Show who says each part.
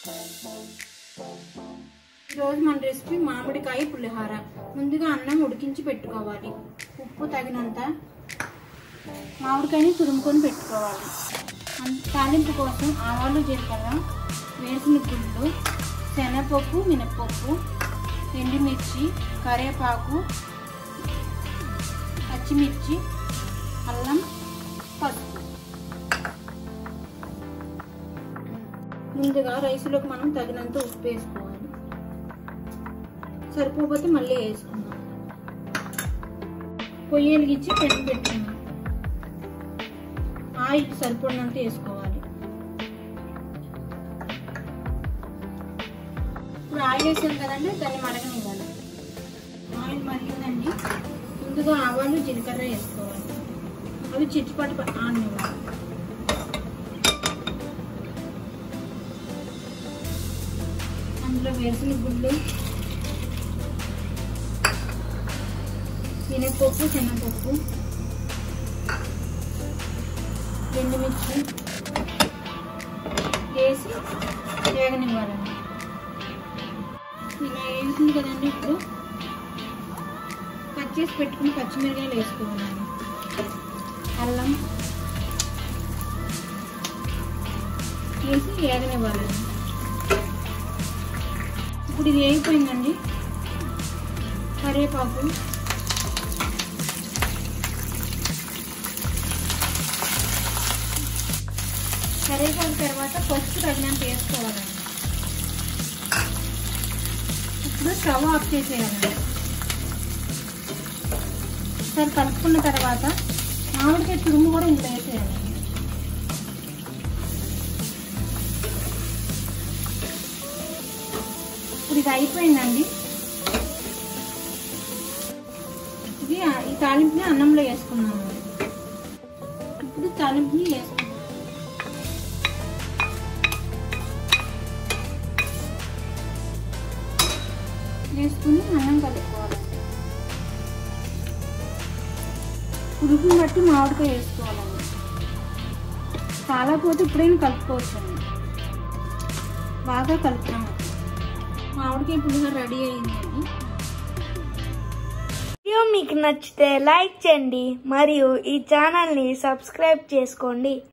Speaker 1: ఈరోజు మన రెసిపీ మామిడికాయ పులిహోర ముందుగా అన్నం ఉడికించి పెట్టుకోవాలి ఉప్పు తగినంత మామిడికాయని తురుముకొని పెట్టుకోవాలి అన్- తాలింపు కోసం ఆవాలు జీలకర్ర వేసిన గుళ్ళు శనగపప్పు మినప్పప్పు ఎండుమిర్చి కరివేపాకు పచ్చిమిర్చి అల్లం పసుపు ముందుగా రైస్లోకి మనం తగినంత ఉప్పు వేసుకోవాలి సరిపోతే మళ్ళీ వేసుకుందాం పొయ్యి వెలిగించి పెట్టి పెట్టుకుందాం ఆయిల్ సరిపడినంత వేసుకోవాలి ఇప్పుడు ఆయిల్ వేసాం కదండి దాన్ని మరగనివ్వాలి ఆయిల్ మరిగిందండి ముందుగా ఆవాలు జీలకర్ర వేసుకోవాలి అవి చిట్టుపట్టు ఆనివ్వాలి అందులో వేసిన గుడ్లు మినపప్పు శనగపప్పు ఎండుమిర్చి వేసి వేగనివ్వాలండి ఇలా వేసింది కదండి ఇప్పుడు కట్ చేసి పెట్టుకుని పచ్చిమిరకాయలు వేసుకోవాలండి అల్లం వేసి వేగనివ్వాలండి ఇప్పుడు ఇది వేగిపోయిందండి కరివేపాకు కరివేపాకు తర్వాత పసుపు తగినంత వేసుకోవాలండి ఇప్పుడు స్టవ్ ఆఫ్ చేసేయాలండి ఒకసారి కలుపుకున్న తర్వాత మామిడికాయ తురుము కూడా ఇందులో వేసేయాలండి ఇప్పుడు ఇది అయిపోయిందండి ఇది ఆ- ఈ తాలింపుని అన్నంలో వేసుకున్నాము ఇప్పుడు తాలింపుని వేసుకున్నాం వేసుకుని అన్నం కలుపుకోవాలి ఉడుకుని బట్టి మామిడికాయ వేసుకోవాలండి చాలా పోతే ఇప్పుడైనా కలుపుకోవచ్చండి బాగా కలుపుతాము మామిడికాయ పులిహోర రెడీ అయిందండి
Speaker 2: వీడియో మీకు నచ్చితే లైక్ చేయండి మరియు ఈ ఛానల్ని సబ్స్క్రైబ్ చేసుకోండి